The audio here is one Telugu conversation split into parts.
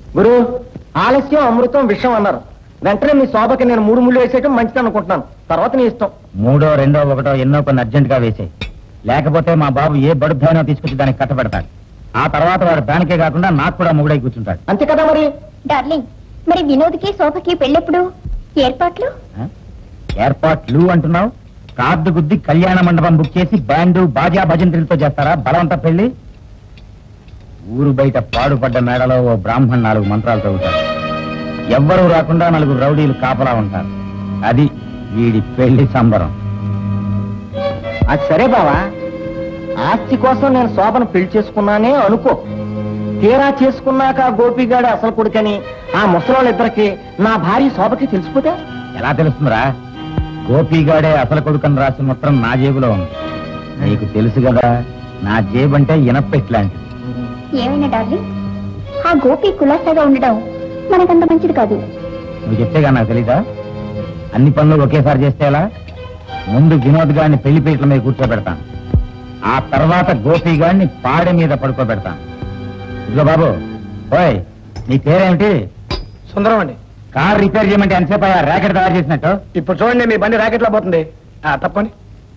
గురు ఆలస్యం అమృతం విషయం అన్నారు వెంటనే మీ శోభకి నేను మూడు ముళ్ళు వేసేయటం మంచిది అనుకుంటున్నాను తర్వాత నీ ఇష్టం మూడో రెండో ఒకటో ఎన్నో కొన్ని అర్జెంట్ గా వేసాయి లేకపోతే మా బాబు ఏ బడుద్దానో తీసుకొచ్చి దానికి కట్టబెడతాడు ఆ తర్వాత వాడు దానికే కాకుండా నాకు కూడా మొగుడై కూర్చుంటాడు అంతే కదా మరి డార్లింగ్ మరి వినోద్కి శోభకి పెళ్ళెప్పుడు ఏర్పాట్లు ఆ? ఏర్పాట్లు అంటున్నావు కార్డు గుద్ది కళ్యాణ మండపం బుక్ చేసి బ్యాండు బాజా భజంత్రులతో చేస్తారా బలవంత పెళ్లి ఊరు బయట పాడుపడ్డ మేడలో ఓ బ్రాహ్మణ్ నాలుగు మంత్రాలు చదువుతారు ఎవ్వరూ రాకుండా నలుగురు రౌడీలు కాపలా ఉంటారు అది వీడి పెళ్లి సంబరం అది సరే బావా ఆస్తి కోసం నేను శోభను పెళ్లి చేసుకున్నానే అనుకో తీరా చేసుకున్నాక ఆ గోపిగాడు అసలు కొడుకని ఆ ముసలోళ్ళిద్దరికి నా భార్య శోభకి తెలిసిపోతే ఎలా తెలుస్తుందిరా గోపిగాడే అసలు కొడుకని రాసిన మొత్తం నా జేబులో ఉంది నీకు తెలుసు కదా నా జేబు అంటే ఇనపెట్లాంటిది ఏమైనా డార్లింగ్ ఆ గోపి కులాసాగా ఉండడం మనకంత మంచిది కాదు నువ్వు చెప్తేగా నాకు తెలీదా అన్ని పనులు ఒకేసారి చేస్తే ఎలా ముందు వినోద్ గారిని పెళ్లి పీటల మీద కూర్చోబెడతాను ఆ తర్వాత గోపి గారిని పాడె మీద పడుకోబెడతాను ఇదిగో బాబు ఓయ్ నీ పేరేమిటి సుందరం అండి కార్ రిపేర్ చేయమంటే ఎంతసేపు అయ్యా ర్యాకెట్ తయారు చేసినట్టు ఇప్పుడు చూడండి మీ బండి ర్యాకెట్లో పోతుంది ఆ, తప్పండి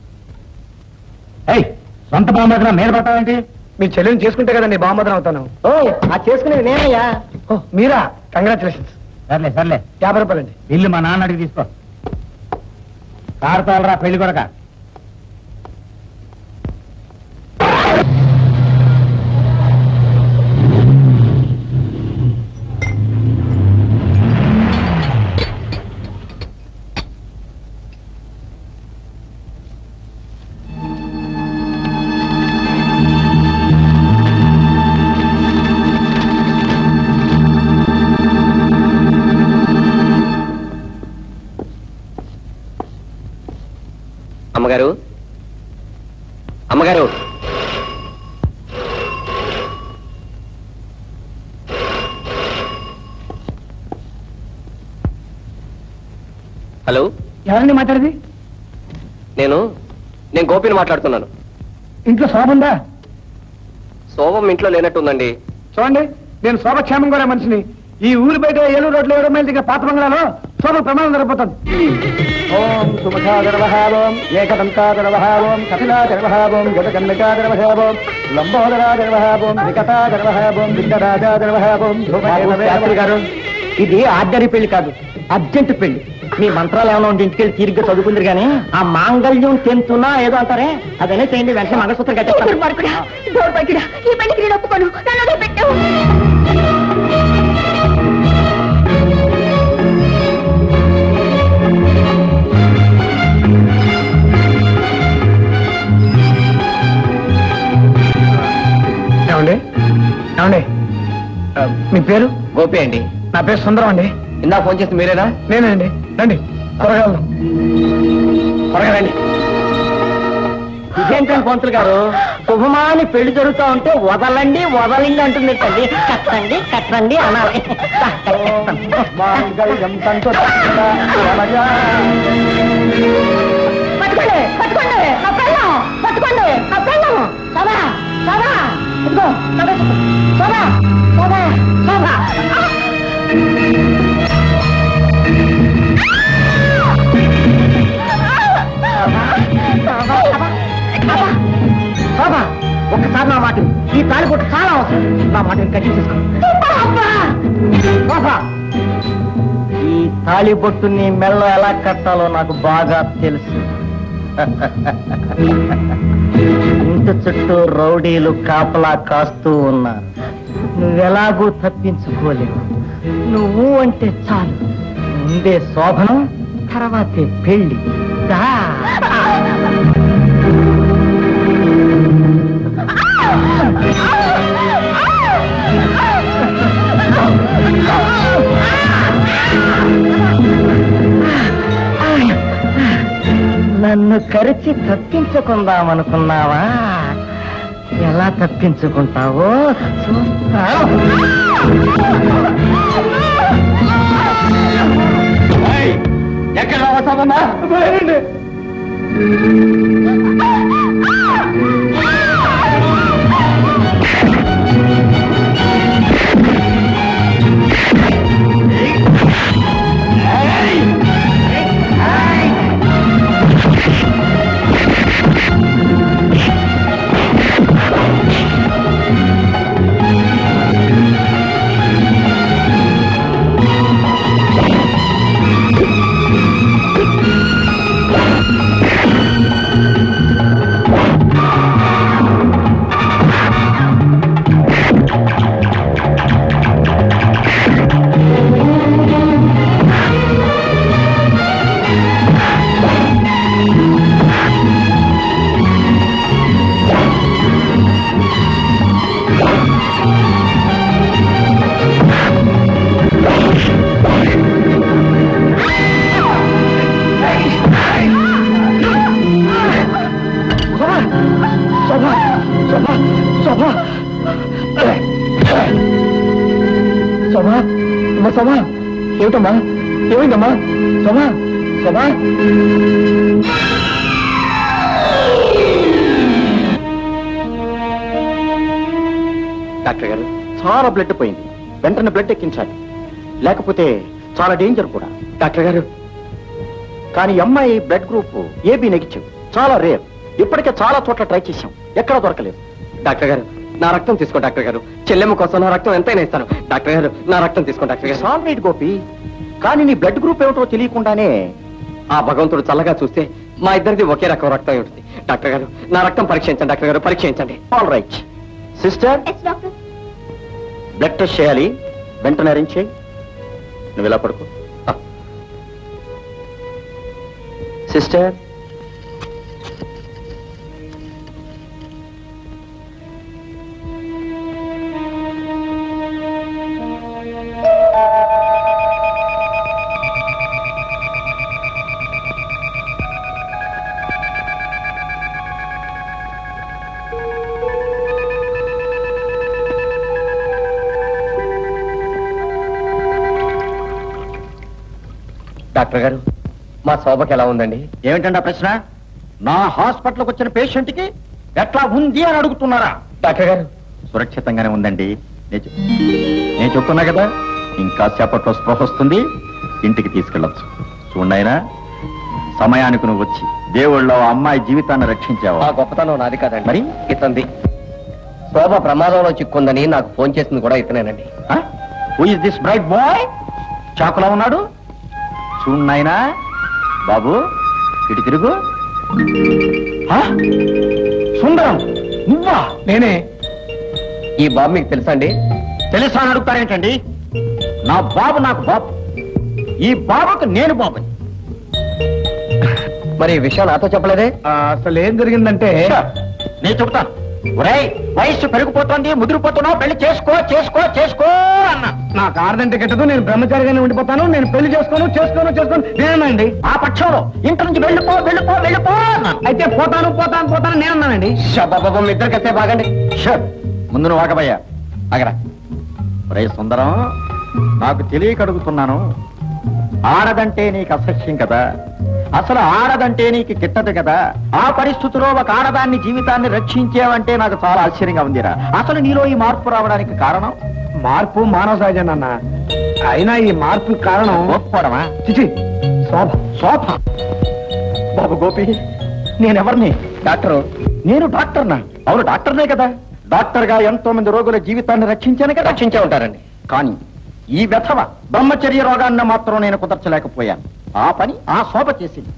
ఏయ్ సొంత బాంబేదన మీద పడతావేంటి మీ చెల్లెని చేసుకుంటే కదండి బామోదరం అవుతాను ఓ ఆ చేసుకునేది నేనయ్యా ఓ మీరా కంగ్రాచులేషన్స్ సర్లే సర్లే యాభై రూపాయలండి బిల్లు మా నాన్న అడిగి తీసుకో కారు తోలరా పెళ్లి కొడక అమ్మగారు అమ్మగారు హలో ఎవరండి మాట్లాడేది నేను నేను గోపిని మాట్లాడుతున్నాను ఇంట్లో శోభ ఉందా శోభం ఇంట్లో లేనట్టుందండి చూడండి నేను శోభక్షేమం కూడా మనిషిని ఈ ఊరి బయట ఏలూరు రోడ్లో ఏడో మైలు దగ్గర పాత బంగ్లాలో శోభ ప్రమాదం జరగబోతుంది ఓం సుముఖాదరవహావం ఏకదంతాదరవహావం కపిలాదరవహావం గజగన్నకాదరవహావం లంబోదరాదరవహావం వికటాదరవహావం విఘ్నరాజాదరవహావం శాస్త్రి గారు ఇది ఆర్డరీ పెళ్లి కాదు అర్జెంట్ పెళ్లి మీ మంత్రాలు ఏమైనా ఉంటే ఇంటికెళ్ళి తీరిగ్గా చదువుకుందరు కానీ ఆ మాంగళ్యం తెంతున్నా ఏదో అంటారే అదనే చేయండి వెంటనే మంగళసూత్రం కట్టేస్తాను దుర్మార్గుడా దౌర్భాగ్యుడా ఈ పెళ్లికి నేను ఒప్పుకోను నన్ను వదిలిపెట్టు ఏమండి ఏమండి ఆ, మీ పేరు గోపి అండి నా పేరు సుందరం అండి ఇందా ఫోన్ చేసి మీరేనా నేనండి రండి త్వరగా వెళ్దాం త్వరగా రండి ఇదేంటండి పంతులు గారు శుభమాని పెళ్లి జరుగుతూ ఉంటే వదలండి వదలండి అంటుంది తల్లి కట్టండి కట్టండి అనాలి మాంగళ్యం తంతు వలయా. పట్టుకోండి పట్టుకోండి నా పెళ్ళం పట్టుకోండి నా పెళ్ళం సదా సదా ఇదిగో సదా సదా సదా శోభా ఒక్కసారి నా మాట విను. ఈ తాళి కొట్టు చాలా అవసరం నా మాట కట్టి చేసుకో శోభా ఈ తాళి బొట్టు నీ మెల్ల ఎలా కట్టాలో నాకు బాగా తెలుసు ఇంటి చుట్టూ రౌడీలు కాపలా కాస్తూ ఉన్నారు నువ్వెలాగూ తప్పించుకోలేవు నువ్వు అంటే చాలు ముందే శోభనం తర్వాతే పెళ్లి దా నన్ను కరిచి తప్పించుకుందామనుకున్నావా ఎలా తప్పించుకుంటావో చూస్తా ఎక్కడ రావస్తామమ్మా ఆ శోభా అమ్మా శోభా ఏమిటమ్మా ఏమైందమ్మా శోభా శోభా డాక్టర్ గారు చాలా బ్లడ్ పోయింది వెంటనే బ్లడ్ ఎక్కించాలి లేకపోతే చాలా డేంజర్ కూడా డాక్టర్ గారు కానీ అమ్మాయి బ్లడ్ గ్రూప్ ఏబీ నెగిటివ్ చాలా రేర్ ఇప్పటికే చాలా చోట్ల ట్రై చేశాం ఎక్కడ దొరకలేదు డాక్టర్ గారు నా రక్తం తీసుకో డాక్టర్ గారు చెల్లెమ్మ కోసం నా రక్తం ఎంతైనా ఇస్తాను డాక్టర్ గారు నా రక్తం తీసుకో డాక్టర్ గారు ఆల్ రైట్ గోపి కానీ నీ బ్లడ్ గ్రూప్ ఏమిటో తెలియకుండానే ఆ భగవంతుడు చల్లగా చూస్తే మా ఇద్దరిది ఒకే రకం రక్తం ఉంటుంది డాక్టర్ గారు నా రక్తం పరీక్షించండి డాక్టర్ గారు పరీక్షించండి all right sister yes doctor blood test చేయాలి వెంటనే అరేంజ్ చేయి నువ్వు ఇలా పడుకో సిస్టర్ డాక్టర్ గారు మా శోభకి ఎలా ఉందండి ఏమిటండి ఆ ప్రశ్న నా హాస్పిటల్కి వచ్చిన పేషెంట్ కి ఎట్లా ఉంది అని అడుగుతున్నారా డాక్టర్ గారు సురక్షితంగానే ఉందండి నేను చెప్- నేను చెప్తున్నా కదా ఇంకా సేపట్లో స్పృహ వస్తుంది ఇంటికి తీసుకెళ్ళొచ్చు చూడైనా సమయానికి నువ్వు వచ్చి దేవుళ్ళో ఆ అమ్మాయి జీవితాన్ని ఆ రక్షించావా గొప్పతనం నాది కాదండి మరి? ఇతంది శోభ ప్రమాదంలో చిక్కుందని నాకు ఫోన్ చేసింది కూడా ఇతనేనండి who is this bright boy చాకులా ఉన్నాడు చూడైనా బాబు ఇటు తిరుగు ఆ? సుందరం నువ్వా నేనే ఈ బాబు మీకు తెలుసా అండి తెలుసా అని అడుగుతారేంటండి నా బాబు నాకు బాబు ఈ బాబుకు నేను బాబుని మరి ఈ విషయం నాతో చెప్పలేదే ఆ, అసలు ఏం జరిగిందంటే నేను చెబుతాను ఒరేయ్ వయస్సు పెరిగిపోతుంది ముదిరిపోతున్నావు పెళ్లి చేసుకో చేసుకో చేసుకో అన్నా నాకు ఆరుదంటే కెట్టదు నేను బ్రహ్మచారిగానే ఉండిపోతాను నేను పెళ్లి చేసుకోను చేసుకోను చేసుకోను నేనన్నానండి ఆ పక్షంలో ఇంటి నుంచి వెళ్ళిపో వెళ్ళిపో వెళ్ళిపో అన్నాను అయితే పోతాను పోతాను పోతాను నేనన్నానండి బాబా మీ ఇద్దరికి వస్తే బాగండి షట్ ముందు నువ్వు ఆగబయ్యా ఆగరా ఒరే సుందరం నాకు తెలియక అడుగుతున్నాను ఆడదంటే నీకు అసహ్యం కదా అసలు ఆడదంటే నీకు గిట్టదు కదా ఆ పరిస్థితిలో ఒక ఆడదాన్ని జీవితాన్ని రక్షించేవంటే నాకు చాలా ఆశ్చర్యంగా ఉందిరా అసలు నీలో ఈ మార్పు రావడానికి కారణం మార్పు మానవ సహజం అన్న అయినా ఈ మార్పు కారణం ఒప్పుకోవడమా చిచి శోభ శోభ బాబు గోపి నేనెవరిని డాక్టరు నేను డాక్టర్నా అవును డాక్టర్నే కదా డాక్టర్ గా ఎంతో మంది రోగుల జీవితాన్ని రక్షించాను కదా రక్షించే ఉంటారండి కానీ ఈ వ్యథవ బ్రహ్మచర్య రోగాన్ని మాత్రం నేను కుదర్చలేకపోయాను ఆ పని ఆ శోభ చేసింది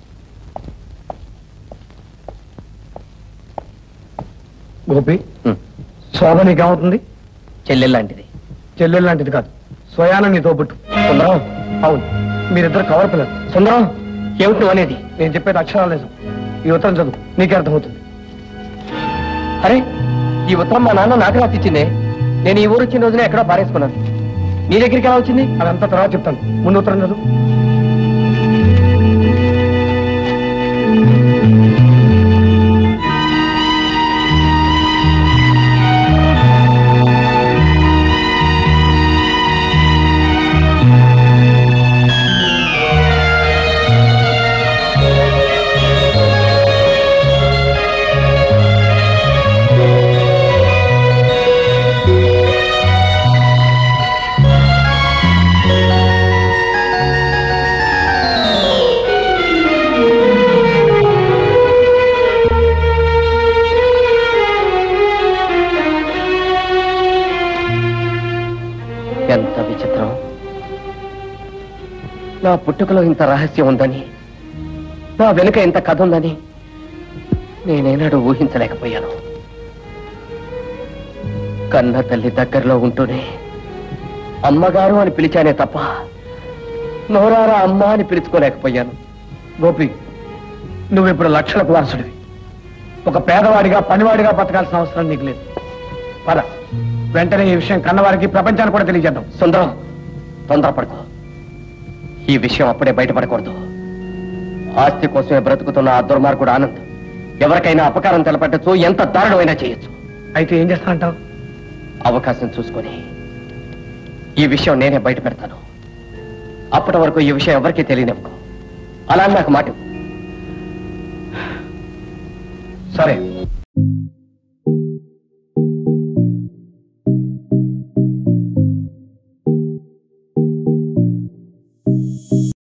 గోపి హ్మ్. శోభ నీకేమవుతుంది చెల్లెల్లాంటిది చెల్లెలు లాంటిది కాదు స్వయాన నీ తోబుట్టు సుందరం అవును మీరిద్దరు కవర్ పిల్లలు సుందరం ఏమిటి నువ్వు అనేది నేను చెప్పేది అక్షరాలు లేదు ఈ ఉత్తరం చదువు నీకే అర్థమవుతుంది అరే ఈ ఉత్తరం మా నాన్న నాకు రాసిచ్చిందే నేను ఈ ఊరు వచ్చిన రోజున ఎక్కడో పారేసుకున్నాను నీ దగ్గరికి ఎలా వచ్చింది అదంతా తర్వాత చెప్తాను ముందు ఉత్తరం చదువు ఎంత విచిత్రం నా పుట్టుకలో ఇంత రహస్యం ఉందని నా వెనుక ఇంత కథ ఉందని నేనేనాడు ఊహించలేకపోయాను కన్న తల్లి దగ్గరలో ఉంటూనే అమ్మగారు అని పిలిచానే తప్ప నోరారా అమ్మ అని పిలుచుకోలేకపోయాను గోపి నువ్వు ఇప్పుడు లక్షలకు వారసుడివి ఒక పేదవాడిగా పనివాడిగా బతకాల్సిన అవసరం నీకు లేదు పద వెంటనే ఈ విషయం కన్నవారికి ప్రపంచానికి కూడా తెలియజేద్దాం సుందరం తొందరపడుకో ఈ విషయం అప్పుడే బయటపడకూడదు ఆస్తి కోసమే బ్రతుకుతున్న ఆ దుర్మార్గుడు ఆనంద్ ఎవరికైనా అపకారం తెలపట్టచ్చు ఎంత దారుణమైనా చేయొచ్చు అయితే ఏం చేస్తానంటావు అవకాశం చూసుకొని ఈ విషయం నేనే బయట పెడతాను అప్పటి వరకు ఈ విషయం ఎవరికీ తెలియనివ్వకు అలా అని నాకు మాట ఇవ్వు. సరే